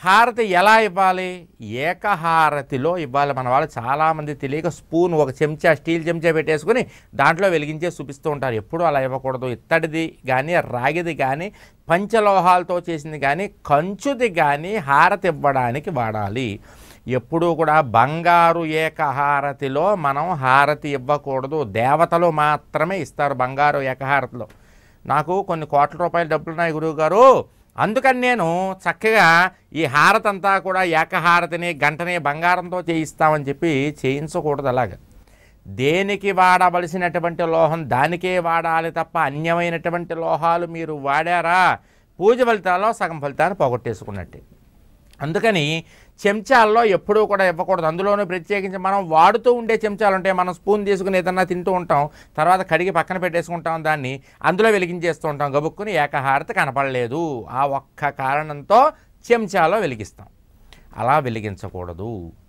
హారతి ఎలా ఇవ్వాలి ఏకహారతిలో ఇవ్వాలి మన వాళ్ళు చాలామంది తెలియక స్పూన్ ఒక చెంచా స్టీల్ చెంచా పెట్టేసుకుని దాంట్లో వెలిగించే చూపిస్తూ ఉంటారు ఎప్పుడూ అలా ఇవ్వకూడదు ఇత్తడిది కానీ రాగిది కానీ పంచలోహాలతో చేసింది కానీ కంచుది కానీ హారతి ఇవ్వడానికి వాడాలి ఎప్పుడూ కూడా బంగారు ఏకహారతిలో మనం హారతి ఇవ్వకూడదు దేవతలు మాత్రమే ఇస్తారు బంగారు ఏకహారతిలో నాకు కొన్ని కోట్ల రూపాయల డబ్బులు ఉన్నాయి గురువు గారు అందుకని నేను చక్కగా ఈ హారతి అంతా కూడా ఏకహారతిని గంటని బంగారంతో చేయిస్తామని చెప్పి చేయించకూడదు అలాగా దేనికి వాడవలసినటువంటి లోహం దానికే వాడాలి తప్ప అన్యమైనటువంటి లోహాలు మీరు వాడారా పూజ ఫలితాల్లో సగం ఫలితాన్ని పోగొట్టేసుకున్నట్టే అందుకని చెంచాల్లో ఎప్పుడూ కూడా ఇవ్వకూడదు అందులోనూ ప్రత్యేకించి మనం వాడుతూ ఉండే చెంచాలు ఉంటాయి మనం స్పూన్ తీసుకుని ఏదన్నా తింటూ ఉంటాం తర్వాత కడిగి పక్కన పెట్టేసుకుంటాం దాన్ని అందులో వెలిగించేస్తూ ఉంటాం గబుక్కుని ఏకహారతి కనపడలేదు ఆ ఒక్క కారణంతో చెంచాలో వెలిగిస్తాం అలా వెలిగించకూడదు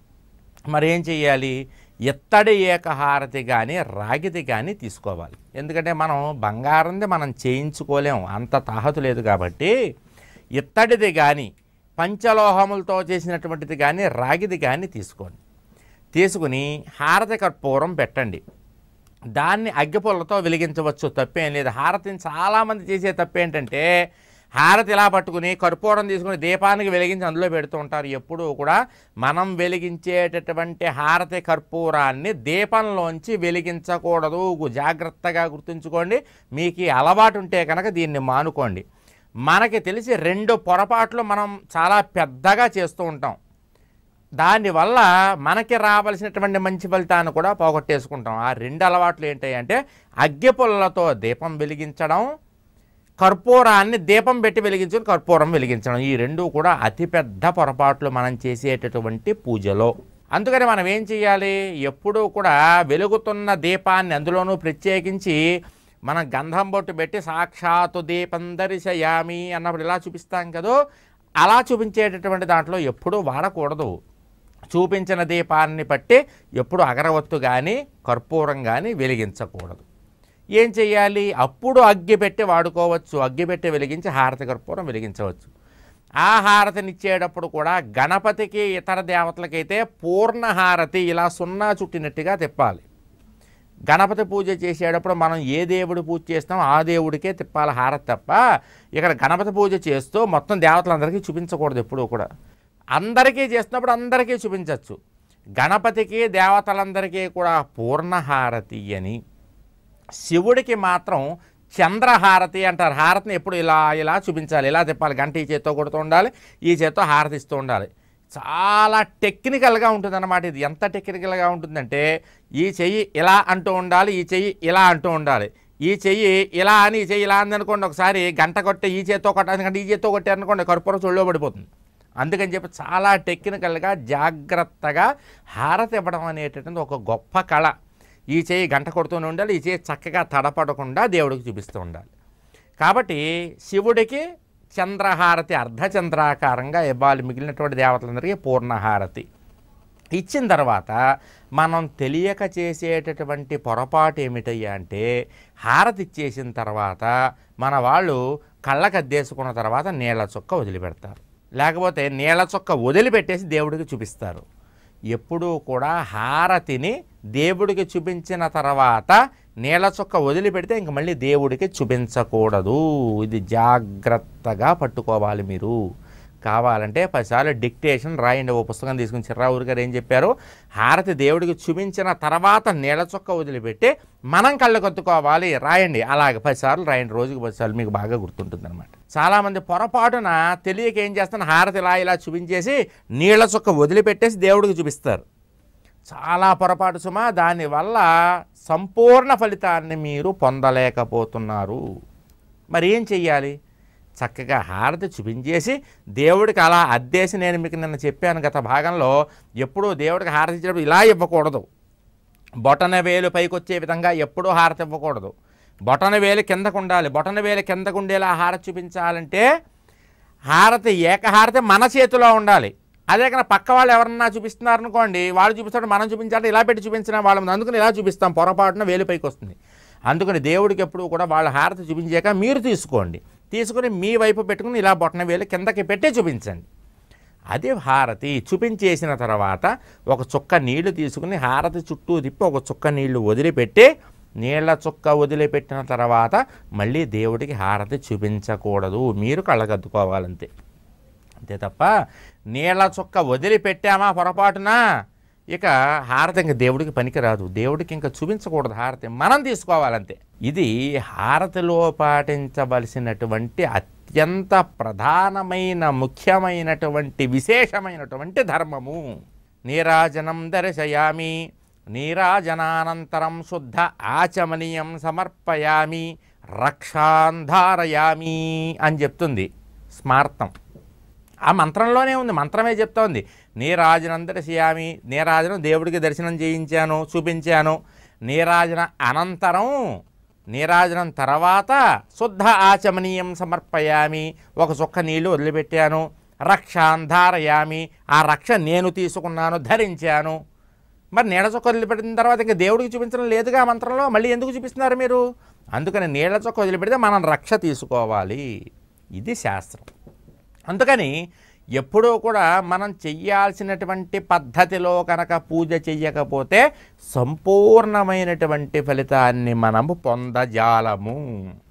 మరి ఏం చెయ్యాలి ఎత్తడి ఏకహారతి కానీ రాగిది కానీ తీసుకోవాలి ఎందుకంటే మనం బంగారంది మనం చేయించుకోలేం అంత తాహతు లేదు కాబట్టి ఇత్తడిది కానీ పంచలోహములతో చేసినటువంటిది కానీ రాగిది కానీ తీసుకోండి తీసుకుని హారతి కర్పూరం పెట్టండి దాన్ని అగ్గిపుల్లతో వెలిగించవచ్చు తప్పేం లేదు హారతిని చాలామంది చేసే తప్పేంటంటే హారతి ఇలా పట్టుకుని కర్పూరం తీసుకుని దీపానికి వెలిగించి అందులో పెడుతూ ఉంటారు ఎప్పుడూ కూడా మనం వెలిగించేటటువంటి హారతి కర్పూరాన్ని దీపంలోంచి వెలిగించకూడదు జాగ్రత్తగా గుర్తుంచుకోండి మీకు ఈ అలవాటు ఉంటే కనుక దీన్ని మానుకోండి మనకి తెలిసి రెండు పొరపాట్లు మనం చాలా పెద్దగా చేస్తూ ఉంటాం దానివల్ల మనకి రావాల్సినటువంటి మంచి ఫలితాన్ని కూడా పోగొట్టేసుకుంటాం ఆ రెండు అలవాట్లు ఏంటి అంటే అగ్గిపుల్లతో దీపం వెలిగించడం కర్పూరాన్ని దీపం పెట్టి వెలిగించుకుని కర్పూరం వెలిగించడం ఈ రెండు కూడా అతిపెద్ద పొరపాట్లు మనం చేసేటటువంటి పూజలో అందుకని మనం ఏం చేయాలి ఎప్పుడూ కూడా వెలుగుతున్న దీపాన్ని అందులోనూ ప్రత్యేకించి మనం గంధం బొట్టు పెట్టి సాక్షాత్తు దీపం దర్శయామి అన్నప్పుడు ఇలా చూపిస్తాం కదో అలా చూపించేటటువంటి దాంట్లో ఎప్పుడూ వాడకూడదు చూపించిన దీపాన్ని బట్టి ఎప్పుడు అగరవత్తు కానీ కర్పూరం కానీ వెలిగించకూడదు ఏం చేయాలి అప్పుడు అగ్గి పెట్టి వాడుకోవచ్చు అగ్గి పెట్టి వెలిగించి హారతి కర్పూరం వెలిగించవచ్చు ఆ హారతినిచ్చేటప్పుడు కూడా గణపతికి ఇతర దేవతలకైతే పూర్ణ హారతి ఇలా సున్నా చుట్టినట్టుగా తిప్పాలి గణపతి పూజ చేసేటప్పుడు మనం ఏ దేవుడి పూజ చేస్తామో ఆ దేవుడికే తిప్పాలి హారతి తప్ప ఇక్కడ గణపతి పూజ చేస్తూ మొత్తం దేవతలందరికీ చూపించకూడదు ఎప్పుడూ కూడా అందరికీ చేస్తున్నప్పుడు అందరికీ చూపించవచ్చు గణపతికి దేవతలందరికీ కూడా పూర్ణ హారతి అని శివుడికి మాత్రం చంద్రహారతి అంటారు హారతిని ఎప్పుడు ఇలా ఇలా చూపించాలి ఇలా తిప్పాలి గంట ఈ చేత్తో కొడుతూ ఉండాలి ఈ చేత్తో హారతి ఇస్తూ ఉండాలి చాలా టెక్నికల్గా ఉంటుందన్నమాట ఇది ఎంత టెక్నికల్గా ఉంటుందంటే ఈ చెయ్యి ఇలా అంటూ ఉండాలి ఈ చెయ్యి ఇలా అంటూ ఉండాలి ఈ చెయ్యి ఇలా అని ఈ చెయ్యి ఇలా అందనుకోండి ఒకసారి గంట కొట్టే ఈ చేత్తో కొట్టాలి ఈ చేత్తో కొట్టారనుకోండి కర్పూరం చొల్లో పడిపోతుంది అందుకని చెప్పి చాలా టెక్నికల్గా జాగ్రత్తగా హారతి ఇవ్వడం అనేటటువంటి ఒక గొప్ప కళ ఈ చేయి గంట కొడుతూనే ఉండాలి ఈ చేయి చక్కగా తడపడకుండా దేవుడికి చూపిస్తూ ఉండాలి కాబట్టి శివుడికి చంద్రహారతి అర్ధచంద్రాకారంగా ఇవ్వాలి మిగిలినటువంటి దేవతలందరికీ పూర్ణహారతి ఇచ్చిన తర్వాత మనం తెలియక చేసేటటువంటి పొరపాటు ఏమిటయ్యా అంటే హారతి ఇచ్చేసిన తర్వాత మన వాళ్ళు కళ్ళకు అద్దేసుకున్న తర్వాత నీళ్ళ చుక్క వదిలిపెడతారు లేకపోతే నీళ్ళ చుక్క వదిలిపెట్టేసి దేవుడికి చూపిస్తారు ఎప్పుడూ కూడా హారతిని దేవుడికి చూపించిన తర్వాత నీళ్ళ చుక్క వదిలిపెడితే ఇంక మళ్ళీ దేవుడికి చూపించకూడదు ఇది జాగ్రత్తగా పట్టుకోవాలి మీరు కావాలంటే పదిసార్లు డిక్టేషన్ రాయండి ఓ పుస్తకం తీసుకుని చిర్రావురు గారు ఏం చెప్పారు హారతి దేవుడికి చూపించిన తర్వాత నీళ్ళ చుక్క వదిలిపెట్టి మనం కళ్ళు కత్తుకోవాలి రాయండి అలాగే పదిసార్లు రాయండి రోజుకి పదిసార్లు మీకు బాగా గుర్తుంటుంది అనమాట చాలామంది పొరపాటున తెలియక ఏం చేస్తాను హారతి ఇలా ఇలా చూపించేసి నీళ్ళ చుక్క వదిలిపెట్టేసి దేవుడికి చూపిస్తారు చాలా పొరపాటు సుమా దానివల్ల సంపూర్ణ ఫలితాన్ని మీరు పొందలేకపోతున్నారు మరి ఏం చెయ్యాలి చక్కగా హారతి చూపించేసి దేవుడికి అలా అద్దేసి నేను మీకు నిన్న చెప్పాను గత భాగంలో ఎప్పుడూ దేవుడికి హారతి ఇచ్చేటప్పుడు ఇలా ఇవ్వకూడదు బొటన వేలు పైకి వచ్చే విధంగా ఎప్పుడూ హారతి ఇవ్వకూడదు బొటన వేలు కిందకు ఉండాలి బొటన వేలు కిందకు ఉండేలా హారతి చూపించాలంటే హారతి ఏకహారతి మన చేతిలో ఉండాలి అదే కన్నా పక్క వాళ్ళు ఎవరన్నా చూపిస్తున్నారు అనుకోండి వాళ్ళు చూపిస్తాడు మనం చూపించాలంటే ఇలా పెట్టి చూపించిన వాళ్ళ ముందు అందుకని ఇలా చూపిస్తాం పొరపాటున వేలు పైకి వస్తుంది అందుకని దేవుడికి ఎప్పుడు కూడా వాళ్ళ హారతి చూపించాక మీరు తీసుకోండి తీసుకుని మీ వైపు పెట్టుకుని ఇలా బొట్టన వేలు కిందకి పెట్టి చూపించండి అది హారతి చూపించేసిన తర్వాత ఒక చుక్క నీళ్లు తీసుకుని హారతి చుట్టూ తిప్పి ఒక చుక్క నీళ్లు వదిలిపెట్టి నీళ్ల చుక్క వదిలిపెట్టిన తర్వాత మళ్ళీ దేవుడికి హారతి చూపించకూడదు మీరు కళ్ళగద్దుకోవాలంతే అంతే తప్ప నీళ్ల చుక్క వదిలిపెట్టామా పొరపాటున ఇక హారతి ఇంక దేవుడికి పనికిరాదు దేవుడికి ఇంకా చూపించకూడదు హారతి మనం తీసుకోవాలంతే ఇది హారతిలో పాటించవలసినటువంటి అత్యంత ప్రధానమైన ముఖ్యమైనటువంటి విశేషమైనటువంటి ధర్మము నీరాజనం దర్శయామి నీరాజనానంతరం శుద్ధ ఆచమనీయం సమర్పయామి రక్షాంధారయామి అని చెప్తుంది స్మార్తం ఆ మంత్రంలోనే ఉంది మంత్రమే చెప్తోంది నీరాజనందర్శయామి నీరాజనం దేవుడికి దర్శనం చేయించాను చూపించాను నీరాజన అనంతరం నీరాజనం తర్వాత శుద్ధ ఆచమనీయం సమర్పయామి ఒక చుక్క నీళ్లు వదిలిపెట్టాను రక్షాంధారయామి ఆ రక్ష నేను తీసుకున్నాను ధరించాను మరి నీళ్ళ చొక్క వదిలిపెట్టిన తర్వాత ఇంకా దేవుడికి చూపించడం లేదుగా ఆ మంత్రంలో మళ్ళీ ఎందుకు చూపిస్తున్నారు మీరు అందుకని నీళ్ళ చొక్క వదిలిపెడితే మనం రక్ష తీసుకోవాలి ఇది శాస్త్రం అందుకని ఎప్పుడూ కూడా మనం చెయ్యాల్సినటువంటి పద్ధతిలో కనుక పూజ చెయ్యకపోతే సంపూర్ణమైనటువంటి ఫలితాన్ని మనము పొందజాలము